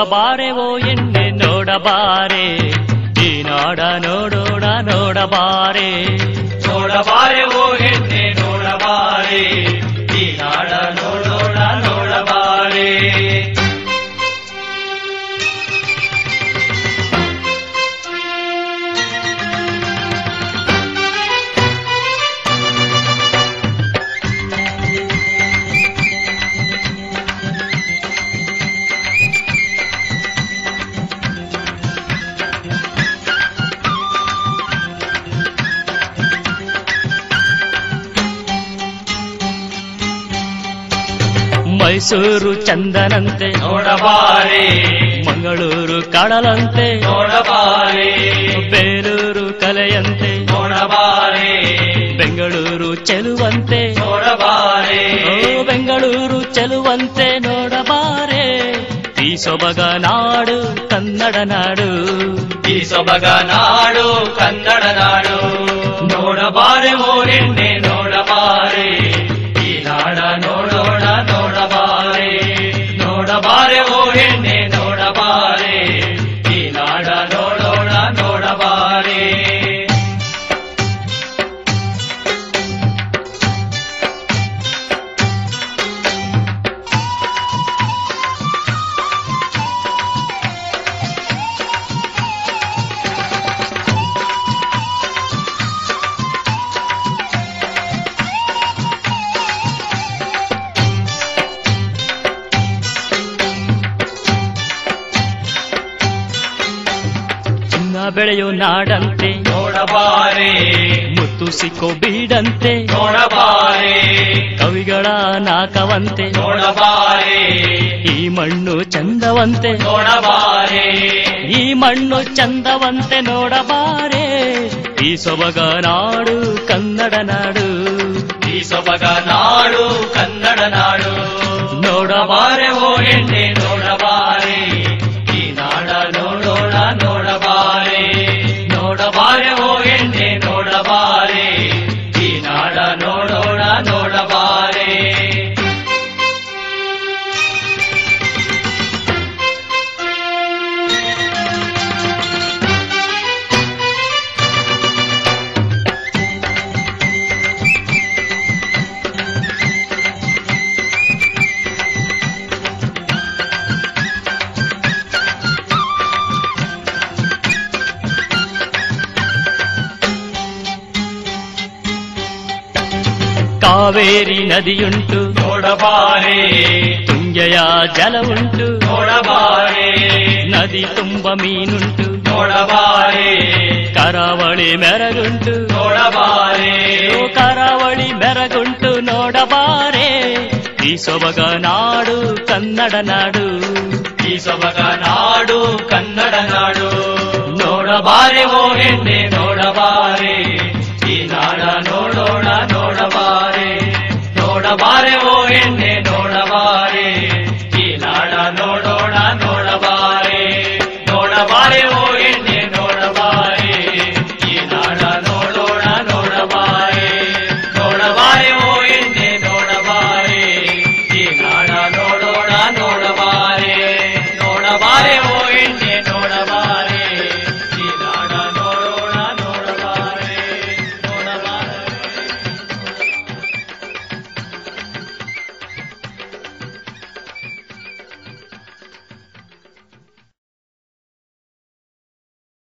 ನೋಡಬಾರೆ ಓ ಎಣ್ಣೆ ನೋಡಬಾರೆ ಈ ನಾಡ ನೋಡೋಣ ನೋಡಬಾರೆ ನೋಡಬಾರೆ ಓ ಹೆಣ್ಣೆ ನೋಡಬಾರೆ ಈ ನಾಡ ನೋಡೋಣ ನೋಡಬಾರೆ ಮೈಸೂರು ಚಂದನಂತೆ ನೋಡಬಾರೆ ಮಂಗಳೂರು ಕಡಲಂತೆ ನೋಡಬಾರೆ ಬೇಲೂರು ಕಲೆಯಂತೆ ನೋಡಬಾರೆ ಬೆಂಗಳೂರು ಚೆಲುವಂತೆ ನೋಡಬಾರೆ ಓ ಬೆಂಗಳೂರು ಚೆಲುವಂತೆ ನೋಡಬಾರೆ ಈ ಸೊಬಗ ನಾಡು ಕನ್ನಡ ನಾಡು ಈ ಸೊಬಗ ನಾಡು ಕನ್ನಡ ನಾಡು ನೋಡಬಾರೆ ಓ ಹೆಣ್ಣೆ ನೋಡಬಾರೆ ಈ ನಾಡ ನೋಡೋಣ ನೋಡಬಾರೆ ನೋಡಬಾರೆ ಓ ಹೆಣ್ಣೆ ನೋಡಬಾರೆ ಈ ನಾಡ ನೋಡೋಣ ನೋಡಬಾರೆ ಚಿನ್ನ ಬೆಳೆಯೋ ನಾಡಂತೆ ನೋಡಬಾರೆ ಮುತ್ತು ಸಿಕ್ಕೋ ಬೀಡಂತೆ ನೋಡಬಾರೆ ಕವಿಗಳ ನಾಕವಂತೆ ನೋಡಬಾರೆ ಈ ಮಣ್ಣು ಚಂದವಂತೆ ನೋಡಬಾರೆ ಈ ಮಣ್ಣು ಚಂದವಂತೆ ನೋಡಬಾರೆ ಈ ಸೊಬಗ ನಾಡು ಕನ್ನಡ ನಾಡು ಈ ಸೊಬಗ ನಾಡು ಕನ್ನಡ ನಾಡು ನೋಡಬಾರೆ ಓ ಹೆಣ್ಣೆ ನೋಡಬಾರೆ ಈ ನಾಡ ನೋಡೋಣ ನೋಡಬಾರೆ ನೋಡಬಾರೆ ಓ ಹೆಣ್ಣೆ ನೋಡಬಾರೆ ಈ ನಾಡ ನೋಡೋಣ ನೋಡಬಾರೆ ಕಾವೇರಿ ನದಿಯುಂಟು ನೋಡಬಾರೆ ತುಂಗೆಯ ಜಲ ಉಂಟು ನೋಡಬಾರೆ ನದಿ ತುಂಬ ಮೀನುಂಟು ನೋಡಬಾರೆ ಕರಾವಳಿ ಮೆರಗುಂಟು ನೋಡಬಾರೆ ಓ ಕರಾವಳಿ ಮೆರಗುಂಟು ನೋಡಬಾರೆ ಈ ಸೊಬಗ ನಾಡು ಕನ್ನಡ ನಾಡು ಈ ಸೊಬಗ ನಾಡು ಕನ್ನಡ ನಾಡು ನೋಡಬಾರೆ ಓ ಹೆಣ್ಣೆ